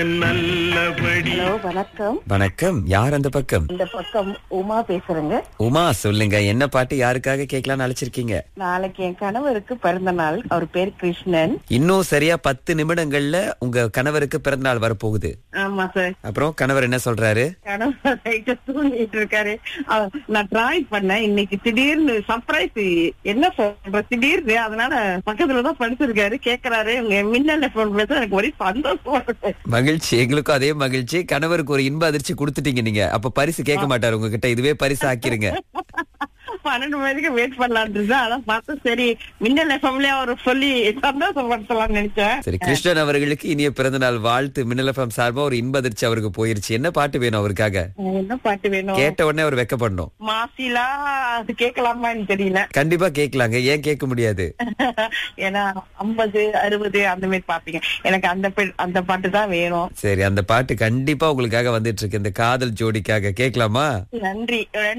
நல்லபடி ஹலோ வணக்கம் வணக்கம் யார் அந்த பக்கம் இந்த பக்கம் உமா பேசுறேங்க உமா சொல்லுங்க என்ன பாட்டு யாருக்காக கேட்கலாம்னு அழைச்சிருக்கீங்க நாளைக்கு என் கணவருக்கு பிறந்த நாள் அவர் பேர் கிருஷ்ணன் இன்னும் சரியா பத்து நிமிடங்கள்ல உங்க கணவருக்கு பிறந்த நாள் வரப்போகுது ஆமா சார் அப்புறம் கணவர் என்ன சொல்றாரு கணவர் நைட்டு தூங்கிட்டு இருக்காரு அவர் நான் டிராய் பண்ணேன் இன்னைக்கு திடீர்னு சர்ப்ரைஸ் என்ன சொல்ற திடீர்னு அதனால பக்கத்துலதான் படுத்திருக்காரு கேக்குறாரு உங்க மின்னல் போன் பேச எனக்கு ஒரே சந்தோஷம் இருக்கு. மகிழ்ச்சி எங்களுக்கும் அதே மகிழ்ச்சி கணவருக்கு ஒரு இன்ப அதிர்ச்சி கொடுத்துட்டீங்க நீங்க அப்ப பரிசு கேட்க மாட்டாரு உங்ககிட்ட இதுவே பரிசு ஆக்கிருங்க பன்னெண்டு மணிக்கு வெயிட் பண்ணலான் இருந்தேன் அதான் பார்த்து சரி மின்னல் எஃப்எம்லயே அவர் சொல்லி சந்தோஷப்படுத்தலாம்னு நினைச்சேன் சரி கிருஷ்ணன் அவர்களுக்கு இனிய பிறந்த நாள் வாழ்த்து மின்னல் எஃப்எம் சார்பா ஒரு இன்ப அதிர்ச்சி அவருக்கு போயிருச்சு என்ன பாட்டு வேணும் அவருக்காக என்ன பாட்டு வேணும் கேட்ட உடனே அவர் வெக்கப்படணும் மாசிலா அது கேட்கலாமான்னு தெரியல கண்டிப்பா கேட்கலாங்க ஏன் கேட்க முடியாது ஏன்னா ஐம்பது அறுபது அந்த மாதிரி பாப்பீங்க எனக்கு அந்த பெ- அந்த பாட்டு தான் வேணும் சரி அந்த பாட்டு கண்டிப்பா உங்களுக்காக வந்துட்டு இருக்கு இந்த காதல் ஜோடிக்காக கேட்கலாமா நன்றி